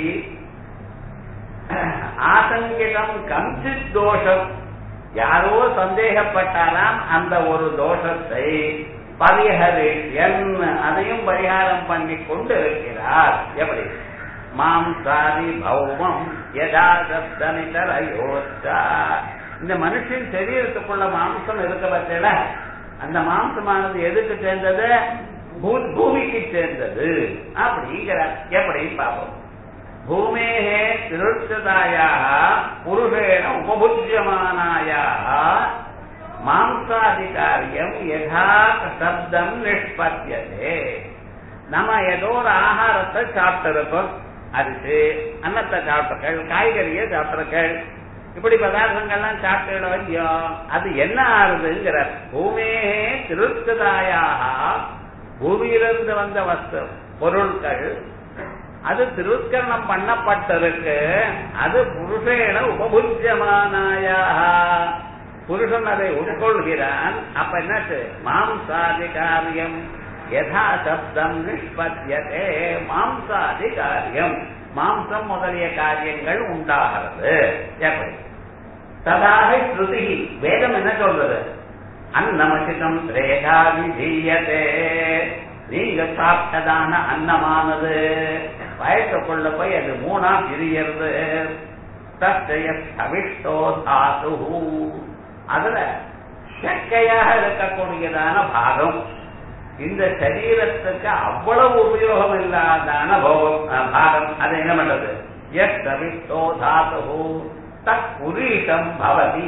[SPEAKER 1] ஆசங்கிதம் கஞ்சித் தோஷம் யாரோ சந்தேகப்பட்டாலாம் அந்த ஒரு தோஷத்தை பரிஹரேஷன் அதையும் பரிகாரம் பண்ணி கொண்டு இருக்கிறார் எப்படி மாம்சாதி பௌமம் யதாசப்தனிதரயோச்சா இந்த மனுஷன் சரீரத்துக்குள்ள மாம்சம் இருக்க பட்சல அந்த மாம்சமானது எதுக்கு சேர்ந்தது பூமிக்கு சேர்ந்தது அப்படிங்கிறார் எப்படி பார்ப்போம் பூமேஹே திருஷ்டதாயாக புருஷேன உபபுஜ்யமானாயாக மாம்சாதிகாரியம் யதா சப்தம் நிஷ்பத்தியதே நம்ம ஏதோ ஒரு ஆகாரத்தை சாப்பிட்டிருக்கோம் அரிசி அன்னத்தை சாப்பிட்டிருக்கள் காய்கறியை சாப்பிட்டிருக்கள் இப்படி பதார்த்தங்கள்லாம் சாப்பிட்டு இல்லையோ அது என்ன ஆறுதுங்கிற பூமே திருஷ்டதாயாக பூமியிலிருந்து வந்த வஸ்து பொருட்கள் அது திருக்கரணம் பண்ணப்பட்டிருக்கு அது புருஷேன உபபுஜ்யமானாயா புருஷன் அதை உட்கொள்கிறான் அப்ப என்னாச்சு மாம்சாதி காரியம் யதா சப்தம் நிஷ்பத்தியதே மாம்சாதி காரியம் மாம்சம் முதலிய காரியங்கள் உண்டாகிறது எப்படி ததாக ஸ்ருதி வேதம் என்ன சொல்றது அன்னமசிதம் ரேகா விதீயதே நீங்க சாப்பிட்டதான அன்னமானது வயசுக்குள்ள போய் அது மூணா பிரியறது தத்தைய சவிஷ்டோ தாது அதுல சக்கையாக இருக்கக்கூடியதான பாகம் இந்த சரீரத்துக்கு அவ்வளவு உபயோகம் இல்லாதான போகம் பாகம் அது என்ன பண்றது எஸ் சவிஷ்டோ தாது தத் புரீஷம் பவதி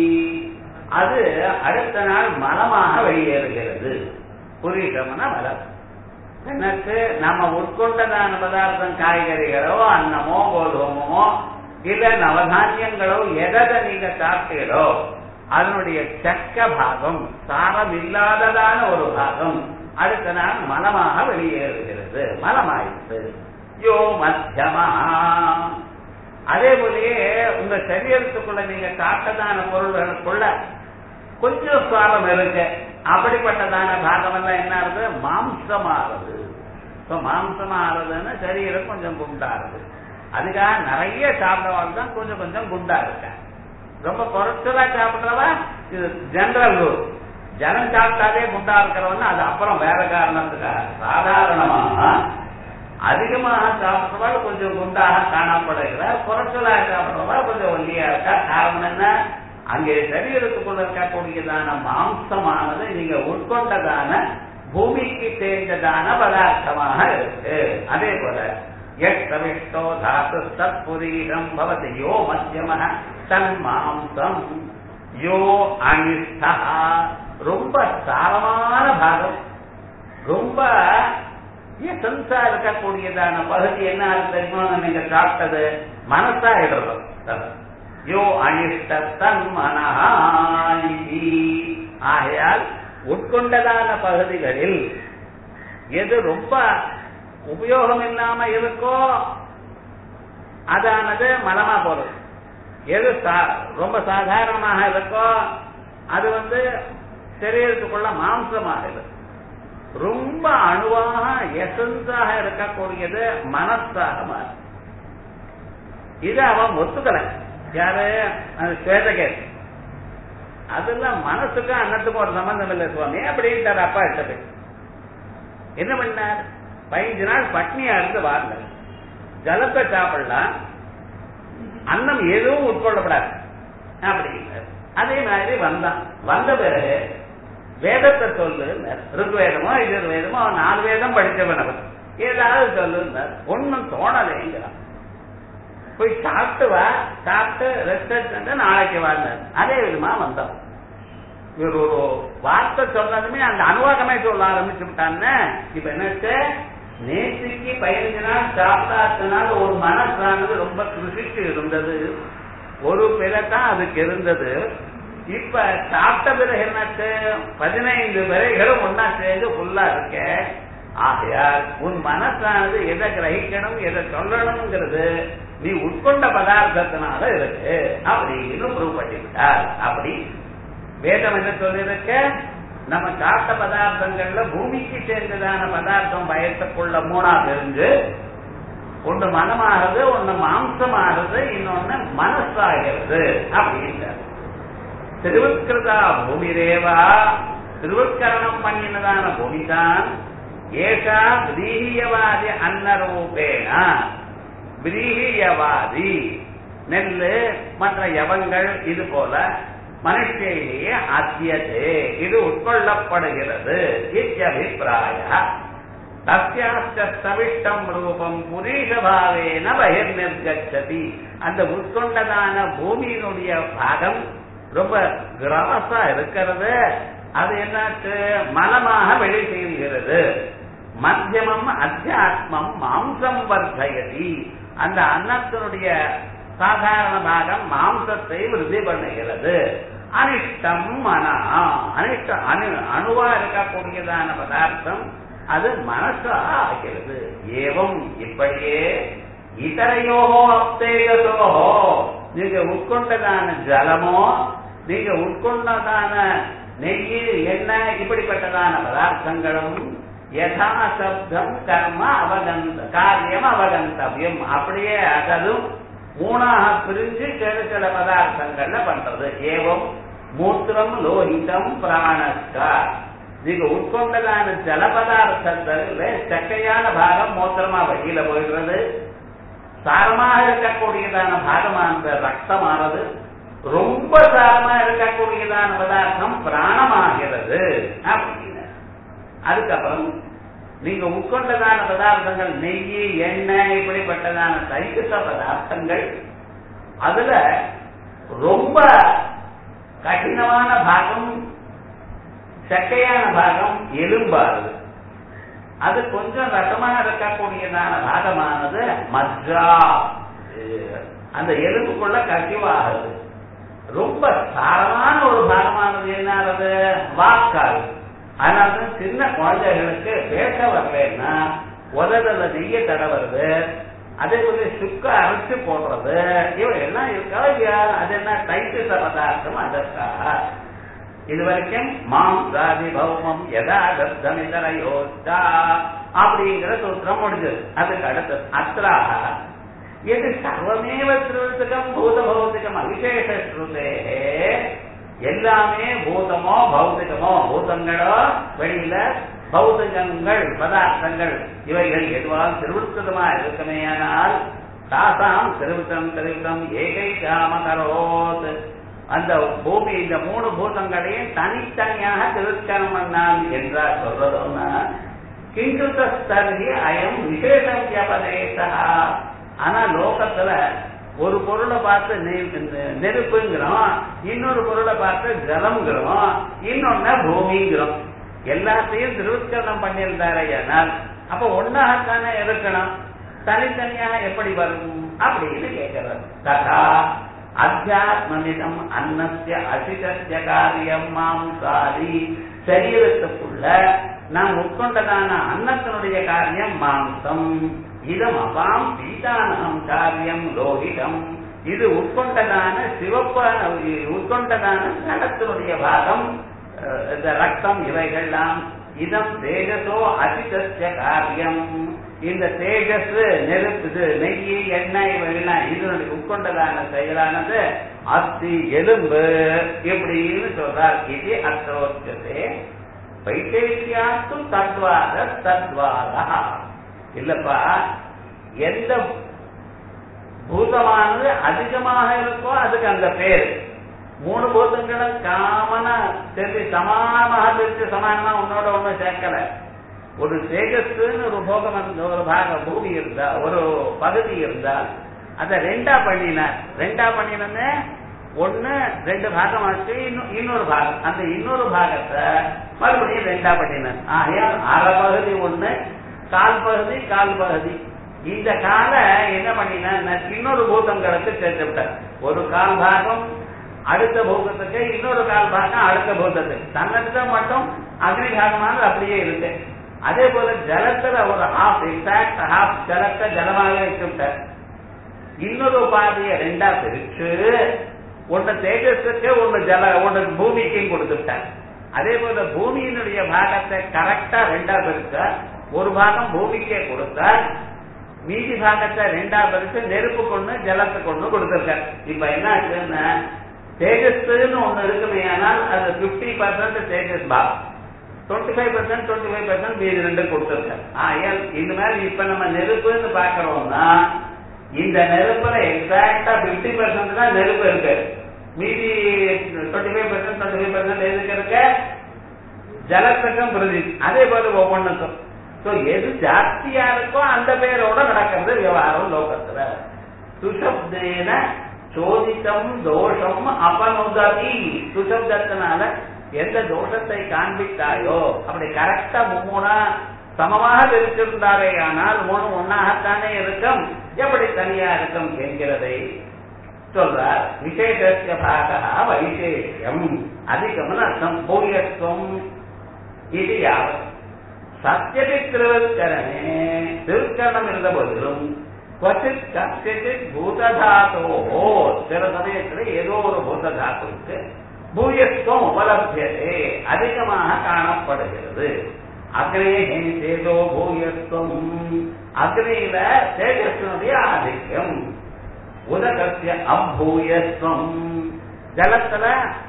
[SPEAKER 1] அது அடுத்த நாள் மலமாக வெளியேறுகிறது புரீஷம்னா மலம் எனக்கு நம்ம உட்கொண்டதான பதார்த்தம் காய்கறிகளோ அன்னமோ கோதுமோ இல்ல நவதானியங்களோ எதை நீங்க சாப்பிட்டீங்களோ அதனுடைய சக்க பாகம் சாரம் இல்லாததான ஒரு பாகம் அடுத்த நாள் மலமாக வெளியேறுகிறது மலமாயிற்று யோ மத்தியமா அதே போலயே உங்க சரீரத்துக்குள்ள நீங்க சாப்பிட்டதான பொருள்களுக்குள்ள கொஞ்சம் சுவாரம் இருக்கு அப்படிப்பட்டதான பாகம் எல்லாம் என்ன ஆகுது மாம்சமாகுது இப்ப மாம்சமாகுதுன்னு சரீரம் கொஞ்சம் குண்டாருது அதுக்காக நிறைய சாப்பிடவாள் தான் கொஞ்சம் கொஞ்சம் குண்டா இருக்கேன் ரொம்ப குறைச்சலா சாப்பிடுறவா இது ஜெனரல் ரூல் ஜனம் சாப்பிட்டாலே குண்டா இருக்கிறவன் அது அப்புறம் வேற காரணத்துக்காக சாதாரணமாக அதிகமாக சாப்பிடுறவாள் கொஞ்சம் குண்டாக காணப்படுகிறார் குறைச்சலாக சாப்பிடுறவா கொஞ்சம் ஒல்லியா இருக்கா காரணம் என்ன அங்கே சரீரத்துக்குள்ள இருக்கக்கூடியதான மாம்சமானது நீங்க உட்கொண்டதான பூமிக்கு சேர்ந்ததான பதார்த்தமாக இருக்கு அதே போல எஷ்டவிஷ்டோ தாத்து தத்புரீஷம் பவதி யோ மத்தியம தன் மாம்சம் யோ அனிஷ்டா ரொம்ப சாரமான பாகம் ரொம்ப எசன்ஸா இருக்கக்கூடியதான பகுதி என்ன தெரியுமா நீங்க சாப்பிட்டது மனசா இடுறது யோ அனிஷ்ட தன் மனஹாயி ஆகையால் உட்கொண்டதான பகுதிகளில் எது ரொம்ப உபயோகம் இல்லாம இருக்கோ அதானது மலமா போறது எது ரொம்ப சாதாரணமாக இருக்கோ அது வந்து சரீரத்துக்குள்ள மாம்சமாக இருக்கு ரொம்ப அணுவாக எசன்ஸாக இருக்கக்கூடியது மனசாக மாறும் இது அவன் ஒத்துக்கலை யாரு ஸ்வேதகேத் அதெல்லாம் மனசுக்கு அன்னத்துக்கும் ஒரு சம்பந்தம் இல்லை சுவாமி அப்படின்ட்டார் அப்பா இட்டது என்ன பண்ணார் பதினஞ்சு நாள் பட்னியா இருந்து வாழ்ந்தார் ஜலத்தை சாப்பிடலாம் அன்னம் எதுவும் உட்கொள்ளப்படாது அப்படின்னார் அதே மாதிரி வந்தான் வந்த பிறகு வேதத்தை சொல்லு ருக்வேதமோ எதிர்வேதமோ அவன் நாலு வேதம் படிச்சவன் அவன் ஏதாவது சொல்லுன்னார் ஒன்னும் தோணலைங்கிறான் போய் சாப்பிட்டு வா சாப்பிட்டு ரெஸ்ட் எடுத்து நாளைக்கு வாழ்ந்தார் அதே விதமா வந்தோம் இவர் ஒரு வார்த்தை சொன்னதுமே அந்த அனுவாகமே சொல்ல ஆரம்பிச்சு விட்டான்னு இப்ப என்னச்சு நேற்றுக்கு பதினஞ்சு நாள் சாப்பிடாதனால ஒரு மனசானது ரொம்ப கிருஷிக்கு இருந்தது ஒரு பிறதான் அதுக்கு இருந்தது இப்ப சாப்பிட்ட பிறகு என்னாச்சு பதினைந்து பிறகுகளும் ஒன்னா சேர்ந்து ஃபுல்லா இருக்க ஆகையால் உன் மனசானது எதை கிரகிக்கணும் எதை சொல்லணுங்கிறது நீ உட்கொண்ட பதார்த்தத்தினால இருக்கு அப்படின்னு ப்ரூவ் பண்ணிவிட்டார் அப்படி வேதம் என்ன சொல்லிருக்க நம்ம சாப்பிட்ட பதார்த்தங்கள்ல பூமிக்கு சேர்ந்ததான பதார்த்தம் பயத்துக்குள்ள மூணா தெரிஞ்சு ஒன்று மனமாகிறது ஒன்று மாம்சமாகிறது இன்னொன்னு மனசாகிறது அப்படின்றார் திருவுக்கிருதா பூமிரேவா திருவுக்கரணம் பண்ணினதான பூமிதான் ஏஷா பிரீகியவாதி அன்னரூபேன பிரீகியவாதி நெல்லு மற்ற யவங்கள் இது போல மனுஷையிலேயே அத்தியதே இது உட்கொள்ளப்படுகிறது இத்தியபிப்பிராய தஸ்யாஸ்த சவிஷ்டம் ரூபம் புரீஷபாவேன பகிர் நிர்கச்சதி அந்த உட்கொண்டதான பூமியினுடைய பாகம் ரொம்ப கிராஸா இருக்கிறது அது என்னாச்சு மலமாக வெளி செய்கிறது மத்தியமம் அத்தியாத்மம் மாம்சம் வர்த்தயதி அந்த அன்னத்தினுடைய சாதாரண பாகம் மாம்சத்தை விருதி பண்ணுகிறது அனிஷ்டம் மனா அனிஷ்ட அணு அணுவா இருக்கக்கூடியதான பதார்த்தம் அது மனசா ஆகிறது ஏவம் இப்படியே இதரையோகோ அப்தேகசோகோ நீங்க உட்கொண்டதான ஜலமோ நீங்க உட்கொண்டதான நெய் எண்ணெய் இப்படிப்பட்டதான பதார்த்தங்களும் யதா சப்தம் கர்ம அவகந்த காரியம் அவகந்தவியம் அப்படியே அததும் மூணாக பிரிஞ்சு சில சில பதார்த்தங்கள்ல பண்றது ஏவம் மூத்திரம் லோகிதம் பிராணஸ்கா நீங்க உட்கொண்டதான ஜல பதார்த்தத்துல சக்கையான பாகம் மூத்திரமா வெளியில போயிடுறது சாரமாக இருக்கக்கூடியதான பாகமானது ரத்தமானது ரொம்ப சாரமா இருக்கக்கூடியதான பதார்த்தம் பிராணமாகிறது அப்படின்னு அதுக்கப்புறம் நீங்க உட்கொண்டதான பதார்த்தங்கள் நெய் எண்ணெய் இப்படிப்பட்டதான தைக்கிற பதார்த்தங்கள் அதுல ரொம்ப கடினமான பாகம் சக்கையான பாகம் எலும்பாது அது கொஞ்சம் ரசமாக இருக்கக்கூடியதான பாகமானது மஜ்ரா அந்த எலும்புக்குள்ள கசிவாகுது ரொம்ப சாரமான ஒரு பாகமானது என்னானது வாக்காது அதனால்தான் சின்ன குழந்தைகளுக்கு பேச வரலன்னா உதடல நெய்ய தடவுறது அதே போல சுக்க அரைச்சு போடுறது இவன் எல்லாம் இருக்கா இல்லையா அது என்ன தைத்து பதார்த்தம் அதற்காக இது வரைக்கும் மாம்சாதி பௌமம் யதா தத்தமிதரையோச்சா அப்படிங்கிற சூத்திரம் முடிஞ்சது அதுக்கு அடுத்தது அத்ராக எது சர்வமேவ திருவிழத்துக்கம் பூத பௌத்திகம் அவிசேஷ ஸ்ருதே எல்லாமே பூதமோ பௌத்திகமோ பூதங்களோ வெளியில பௌத்திகங்கள் பதார்த்தங்கள் இவைகள் எதுவால் திருவிழுத்தமா இருக்குமேயானால் தாசாம் திருவித்தம் திருவித்தம் ஏகை காம கரோத் அந்த பூமி இந்த மூணு பூதங்களையும் தனித்தனியாக திருத்தம் பண்ணான் என்றார் சொல்றதுன்னா கிங்குத்தஸ்தர்கி அயம் விசேஷம் வியபதேசா ஆனா லோகத்துல ஒரு பொருளை பார்த்து நெருப்புங்கிறோம் இன்னொரு பொருளை பார்த்து ஜலம்ங்கிறோம் இன்னொன்னு பூமிங்கிறோம் எல்லாத்தையும் திருவுத்கரணம் பண்ணியிருந்தாரே ஆனால் அப்ப ஒன்னாகத்தானே இருக்கணும் தனித்தனியாக எப்படி வரும் அப்படின்னு கேட்கிறார் ததா அத்தியாத்மனிதம் அன்னஸ்ய அசிதஸ்ய காரியம் மாம்சாரி சரீரத்துக்குள்ள நாம் உட்கொண்டதான அன்னத்தினுடைய காரியம் மாம்சம் இதம் அபாம் பீதானம் காரியம் லோகிதம் இது உட்கொண்டதான சிவப்பான உட்கொண்டதான நலத்தினுடைய பாகம் இந்த ரத்தம் இவைகள்லாம் இதம் தேஜசோ அசிதஸ்ய காரியம் இந்த தேஜஸ் நெருப்பு இது நெய் எண்ணெய் இவைகள்லாம் இதனுடைய உட்கொண்டதான செயலானது அத்தி எலும்பு இப்படின்னு சொல்றார் இது அத்தோச்சதே வைத்தேசியாத்து தத்வாத தத்வாதா இல்லப்பா எந்த பூதமானது அதிகமாக இருக்கோ அதுக்கு அந்த பேர் மூணு பூதங்களும் காமனா தெரிஞ்சு சமானமாக தெரிஞ்சு சமானமா உன்னோட ஒண்ணு சேர்க்கல ஒரு தேஜஸ்ன்னு ஒரு போகம் ஒரு பாக பூமி இருந்தா ஒரு பகுதி இருந்தால் அத ரெண்டா பண்ணினார் ரெண்டா பண்ணினே ஒண்ணு ரெண்டு பாகம் ஆச்சு இன்னொரு பாகம் அந்த இன்னொரு பாகத்தை மறுபடியும் ரெண்டா பண்ணினார் ஆகையால் அரை பகுதி ஒண்ணு கால் பகுதி கால் பகுதி இந்த கால என்ன பண்ணினா இன்னொரு பூதங்களுக்கு சேர்த்து விட்டார் ஒரு கால் பாகம் அடுத்த பூதத்துக்கு இன்னொரு கால் பாகம் அடுத்த பூதத்துக்கு தன்னத்துல மட்டும் அக்னி பாகமானது அப்படியே இருக்கு அதே போல ஜலத்துல ஒரு ஹாஃப் எக்ஸாக்ட் ஹாஃப் ஜலத்தை ஜலமாக வச்சு விட்டார் இன்னொரு பாதையை ரெண்டா பிரிச்சு ஒன்னு தேஜஸுக்கு ஒன்னு ஜல ஒன்னு பூமிக்கும் கொடுத்துட்டார் அதே போல பூமியினுடைய பாகத்தை கரெக்டா ரெண்டா பிரிச்சா ஒரு பாகம் பூமிக்கே கொடுத்தார் மீதி பாகத்தை ரெண்டா பிரிச்சு நெருப்பு கொண்டு ஜலத்தை கொண்டு கொடுத்திருக்கார் இப்ப என்ன ஆச்சுன்னா தேஜஸ்ன்னு ஒண்ணு இருக்குமே ஆனால் அது பிப்டி பர்சன்ட் தேஜஸ் பாகம் twenty five percent twenty five percent மீதி ரெண்டு கொடுத்துருக்காரு ஆயல் இந்த மாதிரி இப்ப நம்ம நெருப்புன்னு பாக்குறோம்னா இந்த நெருப்புல எக்ஸாக்டா பிப்டி பர்சன்ட் தான் நெருப்பு இருக்கு மீதி twenty five percent twenty five percent எதுக்கு இருக்கு ஜலத்துக்கும் பிரதி அதே போல ஒவ்வொன்றுக்கும் சோ எது ஜாஸ்தியா இருக்கோ அந்த பேரோட நடக்கிறது விவகாரம் லோகத்துல சுஷப்தேன சோதித்தம் தோஷம் அபனுதவி சுஷப்தத்தினால எந்த தோஷத்தை காண்பித்தாயோ அப்படி கரெக்டா மும்மூணா சமமாக இருந்திருந்தாரே ஆனால் மூணு ஒன்னாகத்தானே இருக்கும் எப்படி தனியா இருக்கும் என்கிறதை சொல்றார் விசேஷ பாக வைசேஷம் அதிகம் அர்த்தம் பூயத்துவம் இது யாவர் சத்தியத்தை திருவத்கரணே திருக்கரணம் இருந்த போதிலும் கொச்சித் கச்சித் பூததாத்தோ சில சமயத்துல ஏதோ ஒரு பூததாத்துக்கு பூயத்துவம் உபலபியதே அதிகமாக காணப்படுகிறது அக்னே தேஜோ பூயத்துவம் அக்னியில தேஜஸ்வனுடைய ஆதிக்கம் உதகத்திய அபூயத்துவம் ஜலத்துல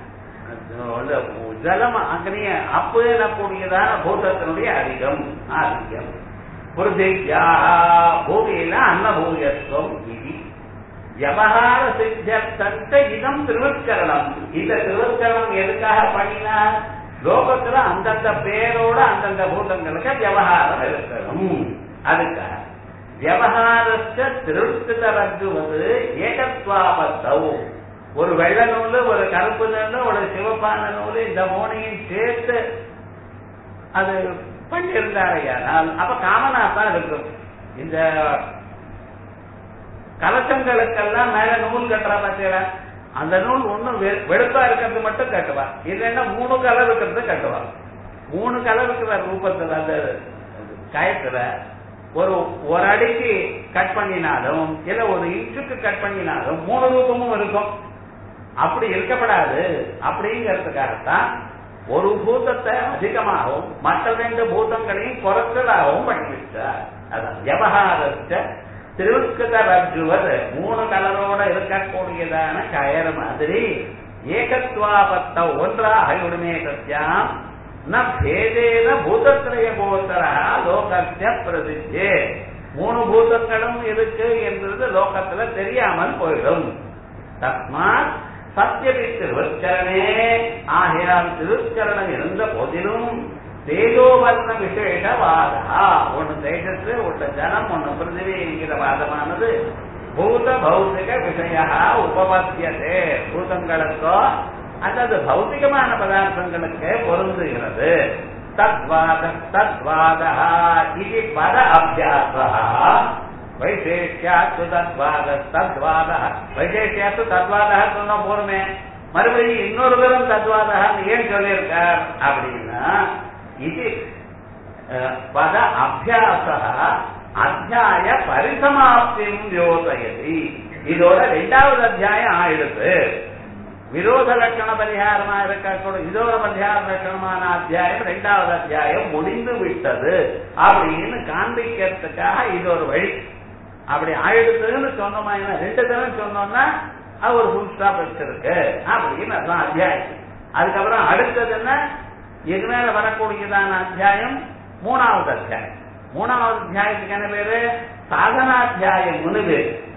[SPEAKER 1] ஜலம் அக்னிய அப்பு எனக்கூடியதான பூதத்தினுடைய அதிகம் ஆதிக்கம் புருதியா பூமியில அன்னபூயத்துவம் இது விவகார சித்தியர்த்தந்த இதம் திருவற்கரணம் இந்த திருவற்கரணம் எதுக்காக பண்ணினார் லோகத்துல அந்தந்த பேரோட அந்தந்த பூதங்களுக்கு விவகாரம் இருக்கணும் அதுக்காக விவகாரத்தை திருஷ்டித ரஜுவது ஏகத்வாபத்தௌ ஒரு வெள்ள நூலு ஒரு கருப்பு நூலு ஒரு சிவப்பான நூலு இந்த மூணையும் சேர்த்து அது பண்ணியிருந்தாரையானால் அப்ப காமனா தான் இருக்கும் இந்த கலசங்களுக்கெல்லாம் மேல நூல் கட்டுறா பார்த்தீங்களா அந்த நூல் ஒண்ணும் வெளுப்பா இருக்கிறது மட்டும் கட்டுவா இல்லைன்னா மூணு கலர் இருக்கிறது கட்டுவா மூணு கலர் இருக்கிற ரூபத்துல அந்த கயத்துல ஒரு ஒரு அடிக்கு கட் பண்ணினாலும் இல்ல ஒரு இன்ச்சுக்கு கட் பண்ணினாலும் மூணு ரூபமும் இருக்கும் அப்படி இருக்கப்படாது அப்படிங்கிறதுக்காகத்தான் ஒரு பூதத்தை அதிகமாகவும் மற்ற ரெண்டு பூதங்களையும் குறைச்சலாகவும் பண்ணிவிட்டார் அதான் விவகாரத்தை திருவுட்கிருத ரஜுவர் மூணு கலரோட இருக்கக்கூடியதான கயர் மாதிரி ஏகத்வாபத்த ஒன்றாக விடுமே சத்தியாம் ந பேதேன பூதத்திரய கோத்தரா லோகத்திய பிரசித்தே மூணு பூதங்களும் இருக்கு என்றது லோகத்துல தெரியாமல் போயிடும் தஸ்மாத் சத்தியவி திருவச்சரணே ஆகையால் திருச்சரணம் இருந்த போதிலும் தேஜோவர்ண விசேஷ வாதா ஒன்னு தேஜஸ் ஒன்று ஜனம் ஒன்னு பிருத்திவி என்கிற வாதமானது பூத பௌத்திக விஷய உபபத்தியதே பூதங்களுக்கோ அல்லது பௌத்திகமான பதார்த்தங்களுக்கு பொருந்துகிறது தத்வாத தத்வாத இது பர அபியாச வைசேஷ்யாத்து தத்வாத தத்வாத வைசேஷ்யாத்து தத்வாத சொன்னா போருமே மறுபடியும் இன்னொரு தரம் தத்வாதன்னு ஏன் சொல்லியிருக்கார் அப்படின்னா இது பத அபியாச அத்தியாய பரிசமாப்தியும் யோசயதி இதோட ரெண்டாவது அத்தியாயம் ஆயிடுது விரோத லட்சண பரிகாரமா இருக்கக்கூடும் இதோட பரிகார லட்சணமான அத்தியாயம் ரெண்டாவது அத்தியாயம் முடிந்து விட்டது அப்படின்னு காண்பிக்கிறதுக்காக இது ஒரு வழி அப்படி ஆயிடுதுன்னு சொன்னோமா என்ன ரெண்டு தரம் சொன்னோம்னா அது ஒரு ஃபுல் ஸ்டாப் வச்சிருக்கு அப்படின்னு அதான் அத்தியாயம் அதுக்கப்புறம் அடுத்தது என்ன இது மேல வரக்கூடியதான அத்தியாயம் மூணாவது அத்தியாயம் மூணாவது அத்தியாயத்துக்கு என்ன பேரு சாதனாத்தியாயம் முழுது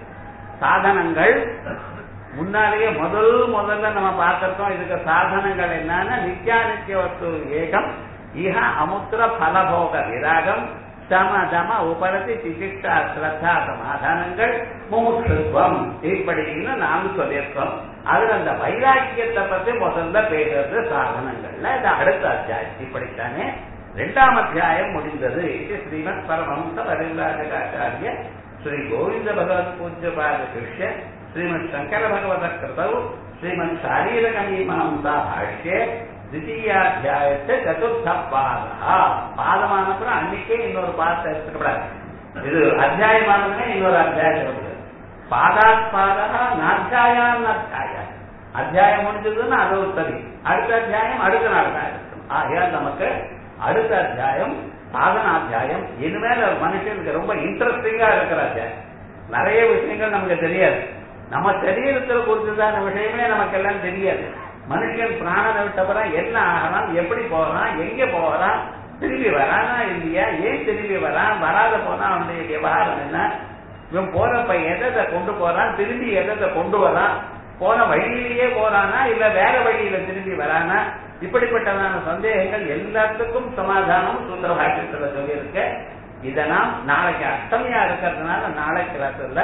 [SPEAKER 1] சாதனங்கள் முன்னாலேயே முதல் முதல்ல நம்ம பார்த்திருக்கோம் இதுக்கு சாதனங்கள் என்னன்னா நித்யானித்ய வஸ்து ஏகம் இஹ அமுத்திர பலபோக விராகம் சம தம உபரதி சிகிச்சா ஸ்ரத்தா சமாதானங்கள் முமுட்சுத்துவம் இப்படின்னு நாம சொல்லியிருக்கோம் அதுல அந்த வைராக்கியத்தை பத்தி முதல்ல பேசுறது சாதனங்கள்ல இது அடுத்த அத்தியாயம் இப்படித்தானே ரெண்டாம் அத்தியாயம் முடிந்தது இது ஸ்ரீமத் பரமஹம்ச பரிவிராஜகாச்சாரிய ஸ்ரீ கோவிந்த பகவத் பூஜ்ய பாத சிஷ்ய ஸ்ரீமத் சங்கர பகவத கிருதௌ ஸ்ரீமத் சாரீரக மீமாம்சா பாஷ்யே தித்தீயாத்தியாயத்தை சதுர்த்த பாதா பாதமானப்புறம் அன்னைக்கே இன்னொரு பாதத்தை எடுத்துக்கப்படாது இது அத்தியாயமானதுமே இன்னொரு அத்தியாயம் இருக்கு பாதாத் பாதா நாத்தியாயான் அத்தியாய அத்தியாயம் முடிஞ்சதுன்னா அது ஒரு சரி அடுத்த அத்தியாயம் அடுத்த நாள் தான் இருக்கும் ஆகையால் நமக்கு அடுத்த அத்தியாயம் சாதன அத்தியாயம் இனிமேல் மனுஷனுக்கு ரொம்ப இன்ட்ரெஸ்டிங்கா இருக்கிற அத்தியாயம் நிறைய விஷயங்கள் நமக்கு தெரியாது நம்ம சரீரத்துல குறித்ததான விஷயமே நமக்கு எல்லாம் தெரியாது மனுஷன் பிராணனை விட்டப்பறம் என்ன ஆகலாம் எப்படி போறான் எங்க போறான் திரும்பி வரானா இல்லையா ஏன் திரும்பி வரான் வராத போனா அவனுடைய விவகாரம் என்ன இவன் போறப்ப எதை கொண்டு போறான் திரும்பி எதை கொண்டு வரான் போன வழியிலேயே போறானா இல்ல வேற வழியில திரும்பி வரானா இப்படிப்பட்டதான சந்தேகங்கள் எல்லாத்துக்கும் சமாதானம் சுந்தர பாஷ்யத்துல சொல்லியிருக்க இதை நாம் நாளைக்கு அஷ்டமியா இருக்கிறதுனால நாளைக்கு ராத்திரில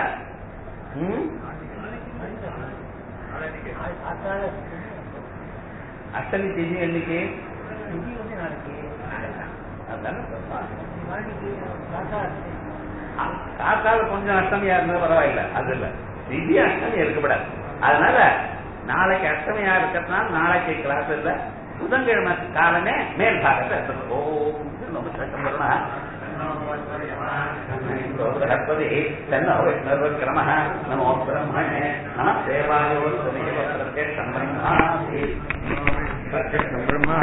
[SPEAKER 1] அஷ்டமி திதி என்னைக்கு காத்தால கொஞ்சம் அஷ்டமியா இருந்தா பரவாயில்ல அது இல்ல திதி அஷ்டமி இருக்கப்படாது அதனால நாளைக்கு அஷ்டமியா இருக்கிறதுனால நாளைக்கு கிளாஸ் இல்ல புதன்கிழமை காலமே மேல் பாகத்தை ஓம் நம சட்டம் बृहस्पति तन्नो विष्णुर्विक्रमः नमो ब्रह्मणे नमः देवायो प्रत्यक्षं ब्रह्मासि
[SPEAKER 2] प्रत्यक्षं ब्रह्म